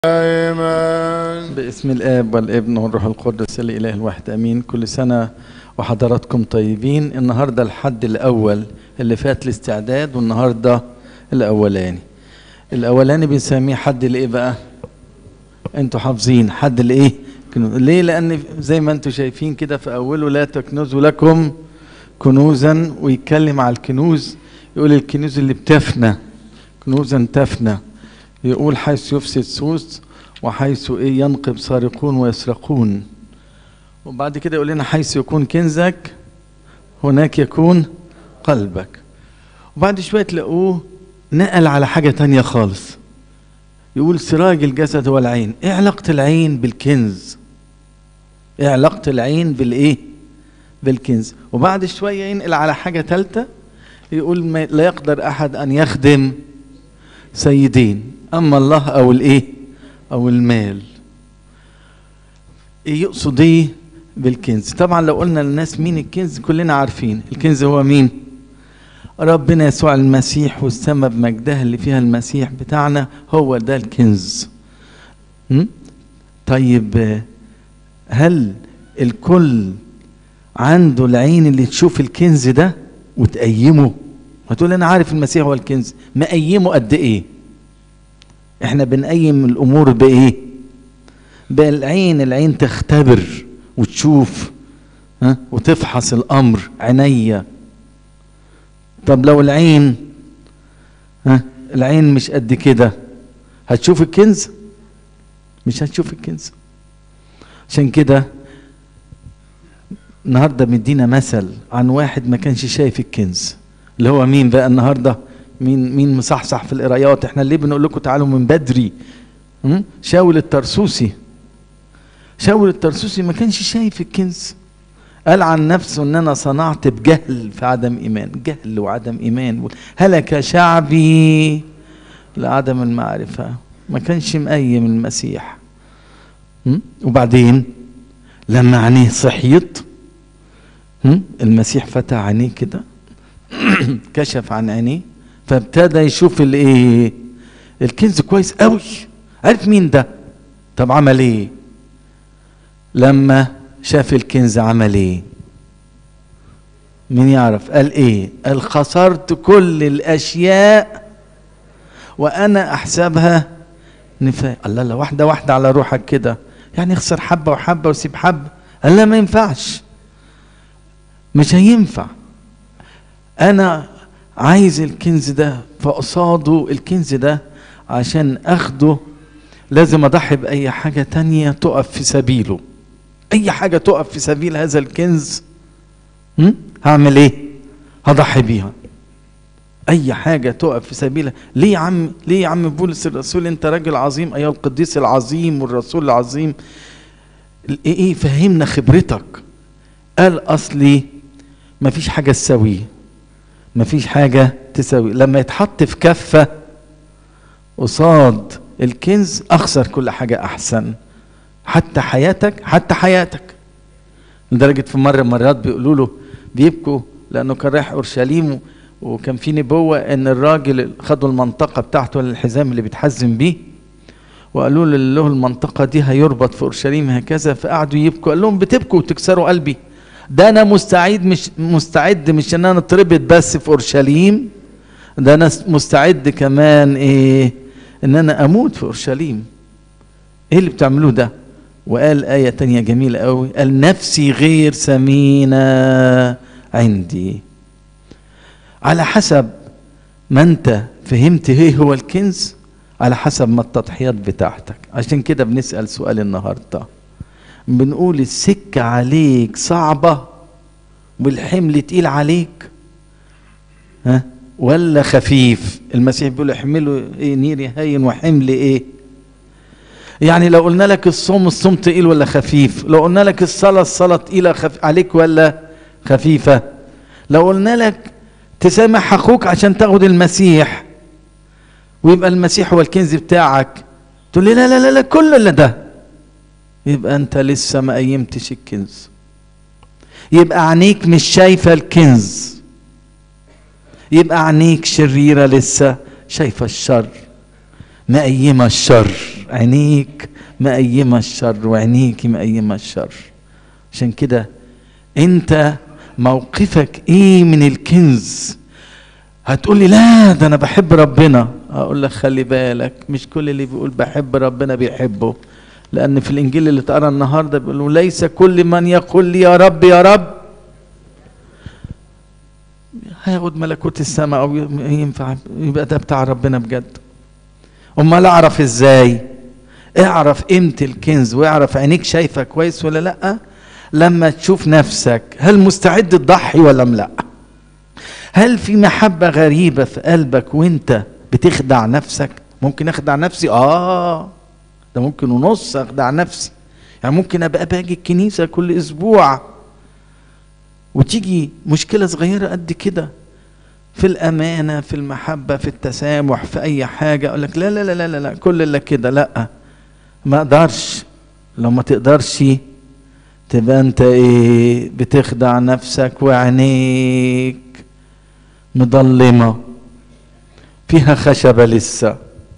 دائما باسم الاب والابن والروح القدس الاله الواحد امين كل سنه وحضراتكم طيبين النهارده الحد الاول اللي فات الاستعداد والنهارده الاولاني الاولاني بنسميه حد الايه بقى انتوا حافظين حد الايه كنوز. ليه لان زي ما انتوا شايفين كده في اوله لا تكنزوا لكم كنوزا ويتكلم على الكنوز يقول الكنوز اللي بتفنى كنوزا تفنى يقول حيث يفسد سوس وحيث ايه ينقب سارقون ويسرقون وبعد كده يقول لنا حيث يكون كنزك هناك يكون قلبك وبعد شويه تلاقوه نقل على حاجه تانية خالص يقول سراج الجسد هو العين ايه علاقه العين بالكنز ايه علاقه العين بالايه بالكنز وبعد شويه ينقل على حاجه ثالثه يقول ما لا يقدر احد ان يخدم سيدين اما الله او الايه او المال ايه يقصد ايه بالكنز طبعا لو قلنا للناس مين الكنز كلنا عارفين الكنز هو مين ربنا يسوع المسيح والسماء بمجدها اللي فيها المسيح بتاعنا هو ده الكنز م? طيب هل الكل عنده العين اللي تشوف الكنز ده وتقيمه هتقول انا عارف المسيح هو الكنز مقيمه قد ايه احنا بنقيم الامور بايه بالعين العين تختبر وتشوف ها وتفحص الامر عينيا طب لو العين ها العين مش قد كده هتشوف الكنز مش هتشوف الكنز عشان كده النهارده مدينا مثل عن واحد ما كانش شايف الكنز اللي هو مين بقى النهارده مين مين مصحصح في القرايات احنا ليه بنقول لكم تعالوا من بدري م? شاول الترسوسي شاول الترسوسي ما كانش شايف الكنز قال عن نفسه ان انا صنعت بجهل في عدم ايمان جهل وعدم ايمان هلك شعبي لعدم المعرفه ما كانش مقيم المسيح م? وبعدين لما عينيه صحيت م? المسيح فتح عينيه كده كشف عن عينيه فابتدى يشوف الايه الكنز كويس قوي عارف مين ده طب عمل ايه لما شاف الكنز عمل ايه مين يعرف قال ايه قال خسرت كل الاشياء وانا احسبها نفاق الله لا واحده واحده على روحك كده يعني اخسر حبه وحبه وسيب حبه قال لا ما ينفعش مش هينفع انا عايز الكنز ده فقصاده الكنز ده عشان اخده لازم اضحي باي حاجة تانية تقف في سبيله اي حاجة تقف في سبيل هذا الكنز م? هعمل ايه هضحي بيها اي حاجة تقف في سبيلها ليه يا عم ليه يا عم بولس الرسول انت راجل عظيم ايها القديس العظيم والرسول العظيم ايه ايه فهمنا خبرتك قال اصلي مفيش حاجة تساويه مفيش حاجة تساوي لما يتحط في كفة قصاد الكنز أخسر كل حاجة أحسن حتى حياتك حتى حياتك لدرجة في مرة مرات بيقولوا له بيبكوا لأنه كان رايح أورشليم وكان في نبوة إن الراجل خدوا المنطقة بتاعته الحزام اللي بيتحزم بيه وقالوا له له المنطقة دي هيربط في أورشليم هكذا فقعدوا يبكوا قال لهم بتبكوا وتكسروا قلبي ده انا مستعد مش مستعد مش ان انا اتربط بس في اورشليم ده انا مستعد كمان ايه ان انا اموت في اورشليم ايه اللي بتعملوه ده وقال آية تانية جميلة قوي قال نفسي غير ثمينة عندي على حسب ما انت فهمت ايه هو الكنز على حسب ما التضحيات بتاعتك عشان كده بنسأل سؤال النهارده بنقول السكة عليك صعبة والحمل تقيل عليك ها ولا خفيف المسيح بيقول احملوا ايه نيري هين وحمل ايه يعني لو قلنا لك الصوم الصوم تقيل ولا خفيف لو قلنا لك الصلاة الصلاة تقيلة خف... عليك ولا خفيفة لو قلنا لك تسامح اخوك عشان تاخد المسيح ويبقى المسيح هو الكنز بتاعك تقول لي لا لا لا, لا كل اللي ده يبقى انت لسه ما قيمتش الكنز يبقى عينيك مش شايفه الكنز يبقى عينيك شريره لسه شايفه الشر مقيمه الشر عينيك مقيمة الشر وعينيك مقيمة الشر عشان كده انت موقفك ايه من الكنز هتقول لي لا ده انا بحب ربنا اقول لك خلي بالك مش كل اللي بيقول بحب ربنا بيحبه لان في الانجيل اللي اتقرا النهارده بيقولوا ليس كل من يقول لي يا رب يا رب هياخد ملكوت السماء او ينفع يبقى ده بتاع ربنا بجد امال اعرف ازاي اعرف قيمه الكنز واعرف عينيك شايفه كويس ولا لا لما تشوف نفسك هل مستعد تضحي ولا لا هل في محبه غريبه في قلبك وانت بتخدع نفسك ممكن اخدع نفسي اه ده ممكن ونص اخدع نفسي يعني ممكن ابقى باجي الكنيسه كل اسبوع وتيجي مشكله صغيره قد كده في الامانه في المحبه في التسامح في اي حاجه اقول لك لا لا لا لا لا كل اللي كده لا ما اقدرش لو ما تقدرش تبقى انت ايه بتخدع نفسك وعينيك مضلمه فيها خشبه لسه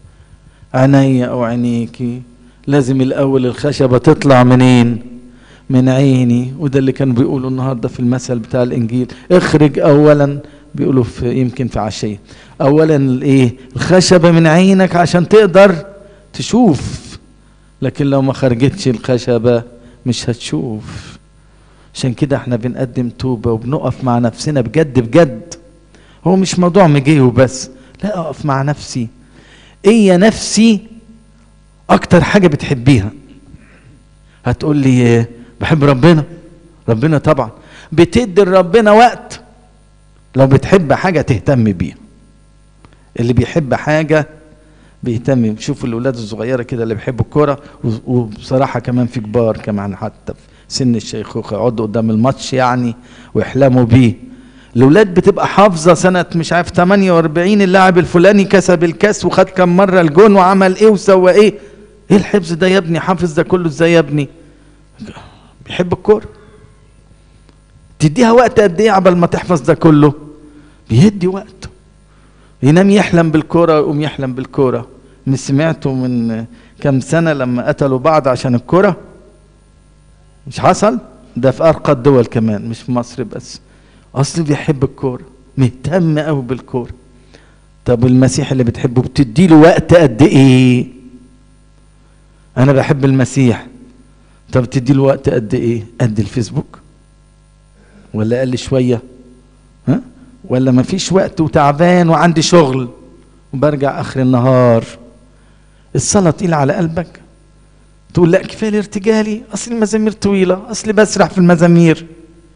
عيني او عينيكي لازم الاول الخشبه تطلع منين من عيني وده اللي كانوا بيقولوا النهارده في المثل بتاع الانجيل اخرج اولا بيقولوا في يمكن في عشيه اولا الايه الخشبه من عينك عشان تقدر تشوف لكن لو ما خرجتش الخشبه مش هتشوف عشان كده احنا بنقدم توبه وبنقف مع نفسنا بجد بجد هو مش موضوع مجيه وبس لا اقف مع نفسي ايه يا نفسي اكتر حاجه بتحبيها هتقول لي بحب ربنا ربنا طبعا بتدي لربنا وقت لو بتحب حاجه تهتم بيها اللي بيحب حاجه بيهتم شوفوا الاولاد الصغيره كده اللي بيحبوا الكوره وبصراحه كمان في كبار كمان حتى في سن الشيخوخه يقعدوا قدام الماتش يعني ويحلموا بيه الاولاد بتبقى حافظه سنه مش عارف 48 اللاعب الفلاني كسب الكاس وخد كم مره الجون وعمل ايه وسوى ايه ايه الحفظ ده يا ابني حافظ ده كله ازاي يا ابني بيحب الكوره تديها وقت قد ايه عبال ما تحفظ ده كله بيدي وقت ينام يحلم بالكوره ويقوم يحلم بالكوره مش سمعتوا من كم سنه لما قتلوا بعض عشان الكوره مش حصل ده في ارقى الدول كمان مش في مصر بس اصل بيحب الكوره مهتم قوي بالكوره طب المسيح اللي بتحبه بتدي له وقت قد ايه انا بحب المسيح طب تدي له وقت قد ايه قد الفيسبوك ولا اقل شويه ها ولا ما فيش وقت وتعبان وعندي شغل وبرجع اخر النهار الصلاه تقيله على قلبك تقول لا كفايه الارتجالي اصل المزامير طويله اصل بسرح في المزامير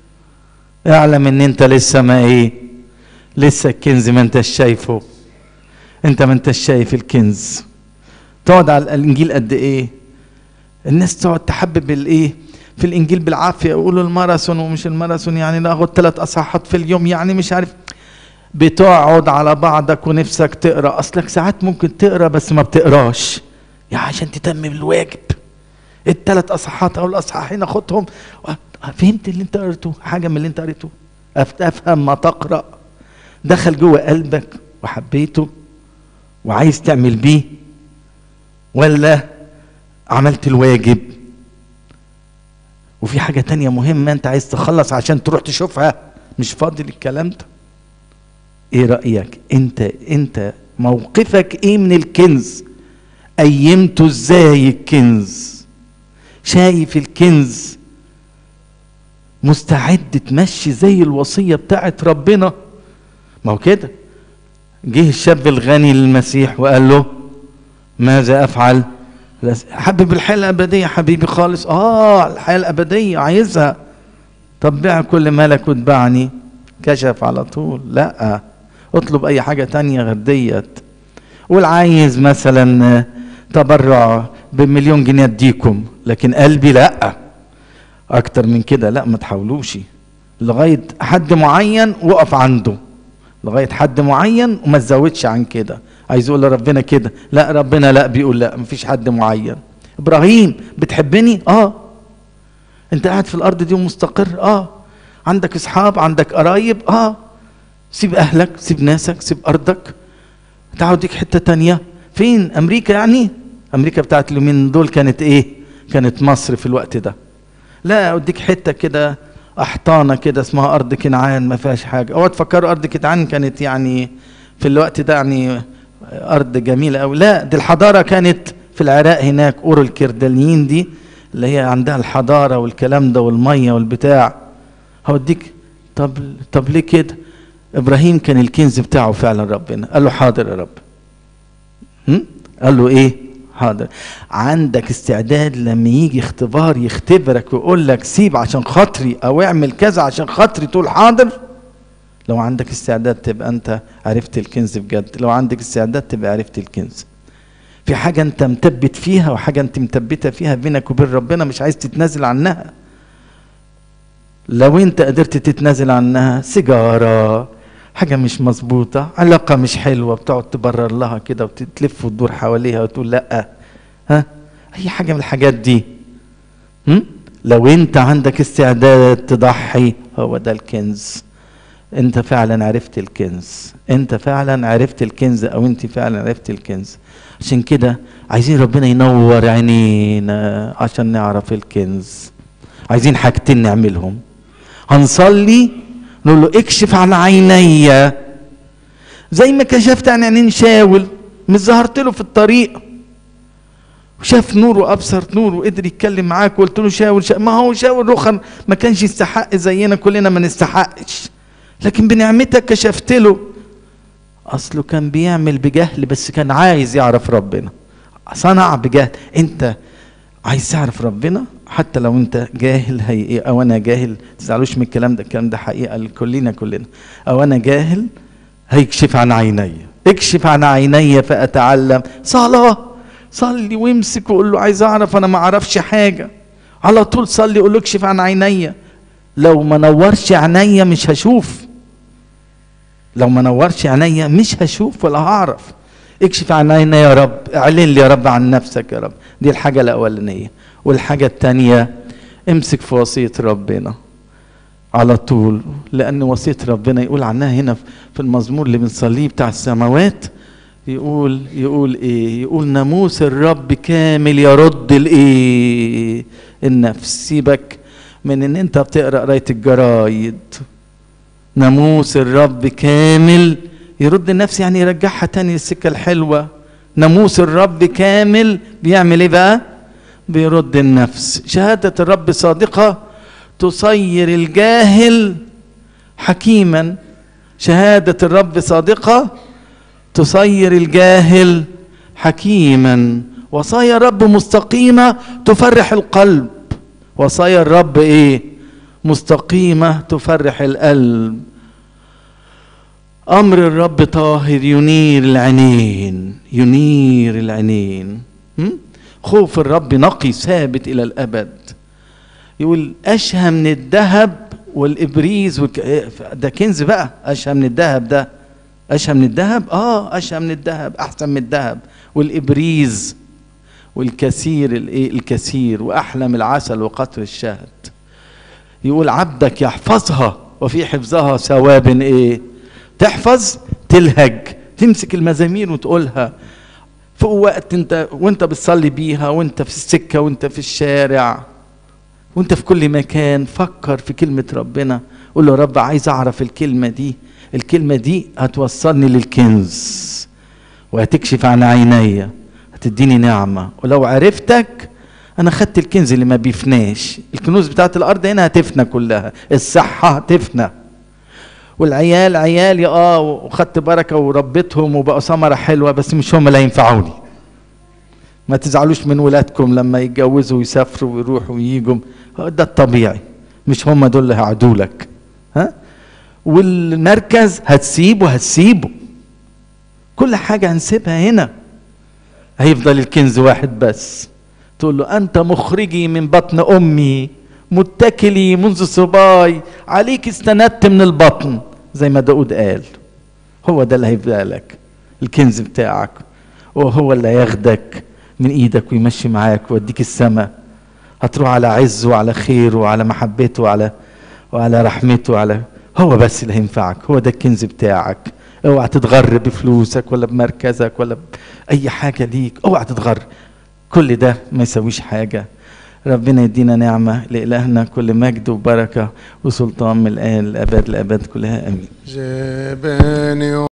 اعلم ان انت لسه ما ايه لسه الكنز ما انتش شايفه انت ما انتش شايف الكنز تقعد على الانجيل قد ايه الناس تقعد تحبب الايه في الانجيل بالعافيه يقولوا الماراثون ومش الماراثون يعني ناخد ثلاث اصحاحات في اليوم يعني مش عارف بتقعد على بعضك ونفسك تقرا اصلك ساعات ممكن تقرا بس ما بتقراش يعني عشان تتمم الواجب الثلاث اصحاحات او الاصحاحين اخدهم فهمت اللي انت قريته حاجه من اللي انت قريته افهم ما تقرا دخل جوه قلبك وحبيته وعايز تعمل بيه ولا عملت الواجب وفي حاجة تانية مهمة انت عايز تخلص عشان تروح تشوفها مش فاضي للكلام ده ايه رأيك انت انت موقفك ايه من الكنز قيمته ازاي الكنز شايف الكنز مستعد تمشي زي الوصية بتاعت ربنا ما هو كده جه الشاب الغني للمسيح وقال له ماذا افعل حبب الحياه الابديه حبيبي خالص اه الحياه الابديه عايزها طب بيع كل مالك واتبعني كشف على طول لا اطلب اي حاجه تانية غير ديت قول عايز مثلا تبرع بمليون جنيه اديكم لكن قلبي لا اكتر من كده لا ما تحاولوش لغايه حد معين وقف عنده لغايه حد معين وما تزودش عن كده عايز يقول لربنا كده لا ربنا لا بيقول لا مفيش حد معين ابراهيم بتحبني اه انت قاعد في الارض دي ومستقر اه عندك اصحاب عندك قرايب اه سيب اهلك سيب ناسك سيب ارضك تعالوا ديك حته تانية فين امريكا يعني امريكا بتاعت اليومين دول كانت ايه كانت مصر في الوقت ده لا اوديك حته كده احطانه كده اسمها ارض كنعان ما فيهاش حاجه اوعى تفكروا ارض كنعان كانت يعني في الوقت ده يعني ارض جميله قوي لا دي الحضاره كانت في العراق هناك اورو الكردانيين دي اللي هي عندها الحضاره والكلام ده والميه والبتاع هوديك طب طب ليه كده ابراهيم كان الكنز بتاعه فعلا ربنا قال له حاضر يا رب هم؟ قال له ايه حاضر عندك استعداد لما يجي اختبار يختبرك ويقول لك سيب عشان خاطري او اعمل كذا عشان خاطري تقول حاضر لو عندك استعداد تبقى انت عرفت الكنز بجد لو عندك استعداد تبقى عرفت الكنز في حاجة انت مثبت فيها وحاجة انت مثبتة فيها بينك وبين ربنا مش عايز تتنازل عنها لو انت قدرت تتنازل عنها سيجارة حاجة مش مظبوطة علاقة مش حلوة بتقعد تبرر لها كده وتلف وتدور حواليها وتقول لأ ها أي حاجة من الحاجات دي هم؟ لو أنت عندك استعداد تضحي هو ده الكنز أنت فعلا عرفت الكنز أنت فعلا عرفت الكنز أو أنت فعلا عرفت الكنز عشان كده عايزين ربنا ينور عينينا عشان نعرف الكنز عايزين حاجتين نعملهم هنصلي نقول له اكشف عن عيني زي ما كشفت عن عينين شاول مش ظهرت له في الطريق وشاف نور وابصر نور وقدر يتكلم معاك وقلت له شاول, شاول ما هو شاول رخن ما كانش يستحق زينا كلنا ما نستحقش لكن بنعمتك كشفت له اصله كان بيعمل بجهل بس كان عايز يعرف ربنا صنع بجهل انت عايز تعرف ربنا حتى لو انت جاهل هي او انا جاهل تزعلوش من الكلام ده الكلام ده حقيقه لكلنا كلنا او انا جاهل هيكشف عن عيني اكشف عن عيني فاتعلم صلاه صلي وامسك وقول له عايز اعرف انا ما اعرفش حاجه على طول صلي قول له اكشف عن عيني لو ما نورش عينيا مش هشوف لو ما نورش عينيا مش هشوف ولا هعرف اكشف عن عيني يا رب اعلن لي يا رب عن نفسك يا رب دي الحاجه الاولانيه والحاجه الثانيه امسك في وصيه ربنا على طول لان وصيه ربنا يقول عنها هنا في المزمور اللي بنصليه بتاع السماوات يقول يقول ايه يقول ناموس الرب كامل يرد الايه النفس سيبك من ان انت بتقرا قرايه الجرايد ناموس الرب كامل يرد النفس يعني يرجعها تاني للسكه الحلوه ناموس الرب كامل بيعمل ايه بقى بيرد النفس شهاده الرب صادقه تصير الجاهل حكيما شهاده الرب صادقه تصير الجاهل حكيما وصايا الرب مستقيمه تفرح القلب وصايا الرب ايه مستقيمه تفرح القلب امر الرب طاهر ينير العينين ينير العينين خوف الرب نقي ثابت الى الابد يقول اشهى من الذهب والابريز وك... ده كنز بقى اشهى من الذهب ده اشهى من الذهب اه اشهى من الذهب احسن من الذهب والابريز والكثير الايه الكثير واحلى من العسل وقطر الشهد يقول عبدك يحفظها وفي حفظها ثواب ايه تحفظ تلهج تمسك المزامير وتقولها في وقت انت وانت بتصلي بيها وانت في السكه وانت في الشارع وانت في كل مكان فكر في كلمه ربنا قول له رب عايز اعرف الكلمه دي الكلمه دي هتوصلني للكنز وهتكشف عن عيني هتديني نعمه ولو عرفتك انا خدت الكنز اللي ما بيفناش الكنوز بتاعت الارض هنا هتفنى كلها الصحه هتفنى والعيال عيالي اه وخدت بركه وربيتهم وبقوا ثمره حلوه بس مش هم اللي هينفعوني ما تزعلوش من ولادكم لما يتجوزوا ويسافروا ويروحوا وييجوا ده الطبيعي مش هم دول اللي هيقعدوا لك ها والمركز هتسيبه هتسيبه كل حاجة هنسيبها هنا هيفضل الكنز واحد بس تقول له أنت مخرجي من بطن أمي متكلي منذ صباي عليك استندت من البطن زي ما داود قال هو ده اللي هيبقى لك الكنز بتاعك وهو اللي هياخدك من ايدك ويمشي معاك ويوديك السماء هتروح على عز وعلى خير وعلى محبته وعلى وعلى رحمته وعلى هو بس اللي هينفعك هو ده الكنز بتاعك اوعى تتغر بفلوسك ولا بمركزك ولا بأي حاجة ليك اوعى تتغر كل ده ما يسويش حاجة ربنا يدينا نعمة لإلهنا كل مجد وبركة وسلطان من الآن الأبد الأبد كلها آمين جبني